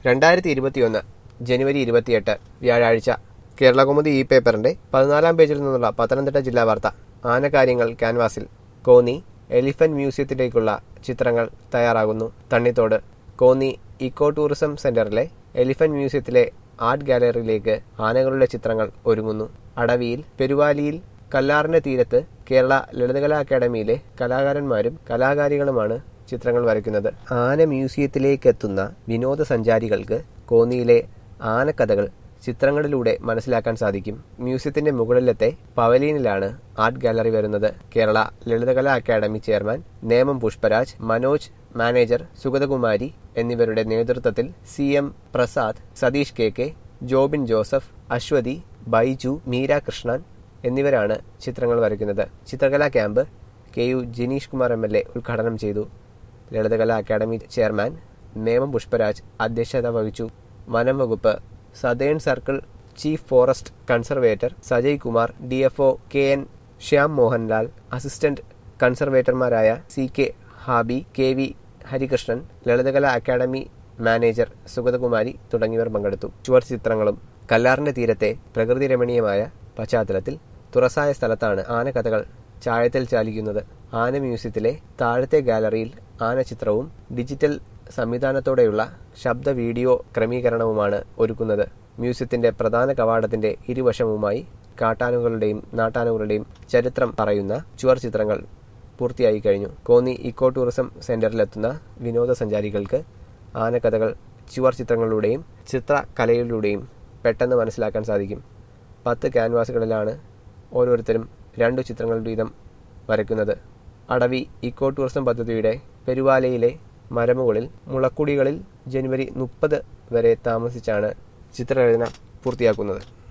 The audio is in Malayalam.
രണ്ടായിരത്തി ഇരുപത്തിയൊന്ന് ജനുവരി ഇരുപത്തിയെട്ട് വ്യാഴാഴ്ച കേരളകൗമുദി ഇ പേപ്പറിന്റെ പതിനാലാം പേജിൽ നിന്നുള്ള പത്തനംതിട്ട ജില്ലാ വാർത്ത ആനക്കാര്യങ്ങൾ ക്യാൻവാസിൽ കോന്നി എലിഫന്റ് മ്യൂസിയത്തിലേക്കുള്ള ചിത്രങ്ങൾ തയ്യാറാകുന്നു തണ്ണിത്തോട് കോന്നി ഇക്കോ ടൂറിസം സെന്ററിലെ എലിഫന്റ് മ്യൂസിയത്തിലെ ആർട്ട് ഗാലറിയിലേക്ക് ആനകളുടെ ചിത്രങ്ങൾ ഒരുങ്ങുന്നു അടവിയിൽ പെരുവാലിയിൽ കല്ലാറിന്റെ തീരത്ത് കേരള ലളിതകലാ അക്കാദമിയിലെ കലാകാരന്മാരും കലാകാരികളുമാണ് ചിത്രങ്ങൾ വരയ്ക്കുന്നത് ആന മ്യൂസിയത്തിലേക്ക് എത്തുന്ന വിനോദസഞ്ചാരികൾക്ക് കോന്നിയിലെ ആനക്കഥകൾ ചിത്രങ്ങളിലൂടെ മനസ്സിലാക്കാൻ സാധിക്കും മ്യൂസിയത്തിന്റെ മുകളിലത്തെ പവലിയനിലാണ് ആർട്ട് ഗാലറി വരുന്നത് Kerala Lalithakala academy chairman Nemom Pushparaj Manoj manager Sugathakumari എന്നിവരുടെ നേതൃത്വത്തിൽ C M Prasad Satheesh K K Jobin Joseph Aswathy Baiju Meera Krishnan എന്നിവരാണ് ചിത്രങ്ങൾ വരയ്ക്കുന്നത് ചിത്രകലാ camp K U Jineesh Kumar M L A ഉദ്ഘാടനം ചെയ്തു ലളിതകലാ അക്കാദമി ചെയർമാൻ നേമം പുഷ്പരാജ് അധ്യക്ഷത വഹിച്ചു വനം വകുപ്പ് southern circle chief forest conservator Sajay Kumar D F O K N Shyam Mohanlal assistant കൺസർവേറ്റർമാരായ C K Habi K V Harikrishnan Lalithakala academy manager Sugathakumari തുടങ്ങിയവർ പങ്കെടുത്തു ചുവർ ചിത്രങ്ങളും കല്ലാറിന്റെ തീരത്തെ പ്രകൃതി രമണീയമായ പശ്ചാത്തലത്തിൽ തുറസായ സ്ഥലത്താണ് ആനക്കഥകൾ ചായത്തിൽ ചാലിക്കുന്നത് ആന മ്യൂസിയത്തിലെ താഴത്തെ ഗാലറിയിൽ ആനചിത്രവും ഡിജിറ്റൽ സംവിധാനത്തോടെയുള്ള ശബ്ദ വീഡിയോ ക്രമീകരണവുമാണ് ഒരുക്കുന്നത് മ്യൂസിയത്തിന്റെ പ്രധാന കവാടത്തിന്റെ ഇരുവശവുമായി കാട്ടാനുകളുടെയും നാട്ടാനുകളുടെയും ചരിത്രം പറയുന്ന ചുവർ ചിത്രങ്ങൾ പൂർത്തിയായി കഴിഞ്ഞു കോന്നി ഇക്കോ ടൂറിസം സെന്ററിലെത്തുന്ന വിനോദസഞ്ചാരികൾക്ക് ആനക്കഥകൾ ചുവർ ചിത്രങ്ങളിലൂടെയും ചിത്രകലയിലൂടെയും പെട്ടെന്ന് മനസ്സിലാക്കാൻ സാധിക്കും പത്ത് ക്യാൻവാസുകളിലാണ് ഓരോരുത്തരും രണ്ടു ചിത്രങ്ങൾ വീതം വരയ്ക്കുന്നത് അടവി ഇക്കോ ടൂറിസം പദ്ധതിയുടെ പെരുവാലയിലെ മരമുകളിൽ മുളക്കുടികളിൽ ജനുവരി മുപ്പത് വരെ താമസിച്ചാണ് ചിത്രരചന പൂർത്തിയാക്കുന്നത്